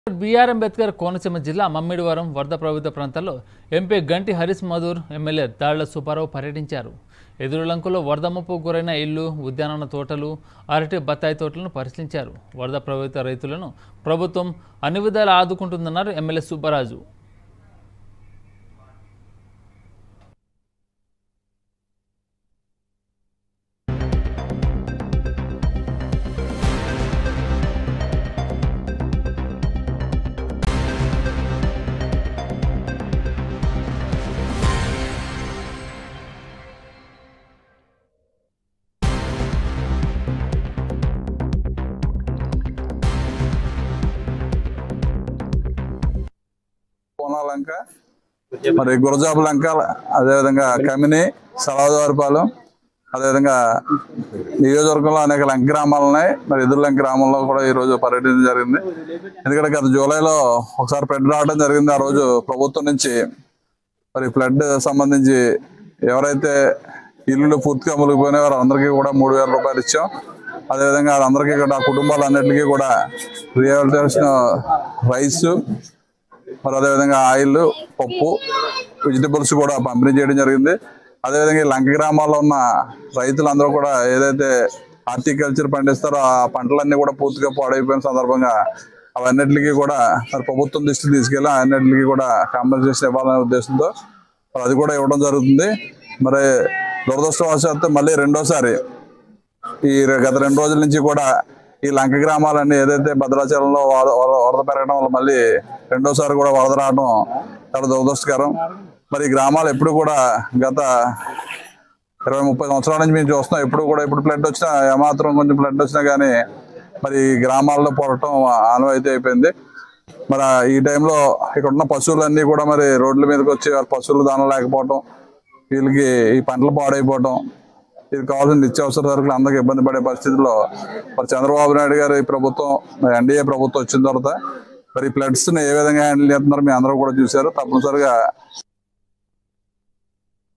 BR Ambedkar Konaseema జిల్లా మమ్మిడివరం వరద ప్రభావిత ప్రాంతాల్లో ఎంపీ గంటి హరీష్ మధుర్ ఎమ్మెల్యే దాళ్ల సుబ్బారావు పర్యటించారు ఎదురులంకలో వరద ముప్పు గురైన ఇల్లు ఉద్యానవన తోటలు అరటి బత్తాయి తోటలను పరిశీలించారు వరద ప్రభావిత రైతులను ప్రభుత్వం అన్ని విధాలా ఆదుకుంటుందన్నారు ఎమ్మెల్యే సుబ్బరాజు కోనాలంక మరి గురజాబు లంక అదేవిధంగా కమిని సలవాదవారిపాలెం అదేవిధంగా నియోజకవర్గంలో అనేక లంక గ్రామాలు ఉన్నాయి మరి ఎదురు లంక గ్రామంలో కూడా ఈ రోజు పర్యటించడం జరిగింది ఎందుకంటే గత జూలైలో ఒకసారి ఫ్లడ్ రావడం జరిగింది ఆ రోజు ప్రభుత్వం నుంచి మరి ఫ్లడ్ సంబంధించి ఎవరైతే ఇల్లులు పూర్తిగా మునిగిపోయినాయో వారందరికీ కూడా మూడు వేల రూపాయలు ఇచ్చాం అదేవిధంగా వాళ్ళందరికీ కూడా ఆ కుటుంబాలన్నింటికీ కూడా రిహాబిలిటేషన్ రైస్ మరి అదేవిధంగా ఆయిల్ పప్పు వెజిటబుల్స్ కూడా పంపిణీ చేయడం జరిగింది అదేవిధంగా ఈ లంక గ్రామాల్లో ఉన్న రైతులందరూ కూడా ఏదైతే హార్టికల్చర్ పండిస్తారో ఆ పంటలన్నీ కూడా పూర్తిగా పాడైపోయిన సందర్భంగా అవన్నిటికీ కూడా మరి ప్రభుత్వం దృష్టికి తీసుకెళ్ళి అన్నిటికీ కూడా కాంపెన్సేషన్ ఇవ్వాలనే ఉద్దేశంతో మరి అది కూడా ఇవ్వడం జరుగుతుంది మరి దురదృష్టవశాత్తు మళ్ళీ రెండోసారి ఈ గత రెండు రోజుల నుంచి కూడా ఈ లంక గ్రామాలన్నీ ఏదైతే భద్రాచలంలో వరద వరద- వరద పెరగడం వల్ల మళ్ళీ రెండోసారి కూడా వరద రావడం చాలా దురదృష్టకరం మరి ఈ గ్రామాలు ఎప్పుడు కూడా గత ఇరవై ముప్పై సంవత్సరాల నుంచి మేము చూస్తున్నాం ఎప్పుడు కూడా ఎప్పుడు ఫ్లడ్ వచ్చినా ఏమాత్రం కొంచెం ఫ్లడ్ వచ్చినా కానీ మరి ఈ గ్రామాల్లో పడటం ఆనవాయితీ అయిపోయింది మరి ఆ ఈ టైంలో ఇక్కడ ఉన్న పశువులన్నీ కూడా మరి రోడ్ల మీదకి వచ్చి వాళ్ళ పశువులు దానం లేకపోవటం వీళ్ళకి ఈ పంటలు పాడైపోవటం ఇది కావాల్సిన నిత్యావసర సరుకులు అందరికి ఇబ్బంది పడే పరిస్థితుల్లో మరి చంద్రబాబు నాయుడు గారు ఈ ప్రభుత్వం ఎన్డీఏ ప్రభుత్వం వచ్చిన తర్వాత మరి ఫ్లడ్స్ ని ఏ విధంగా హ్యాండిల్ చేస్తున్నారో మీ అందరూ కూడా చూశారు తప్పనిసరిగా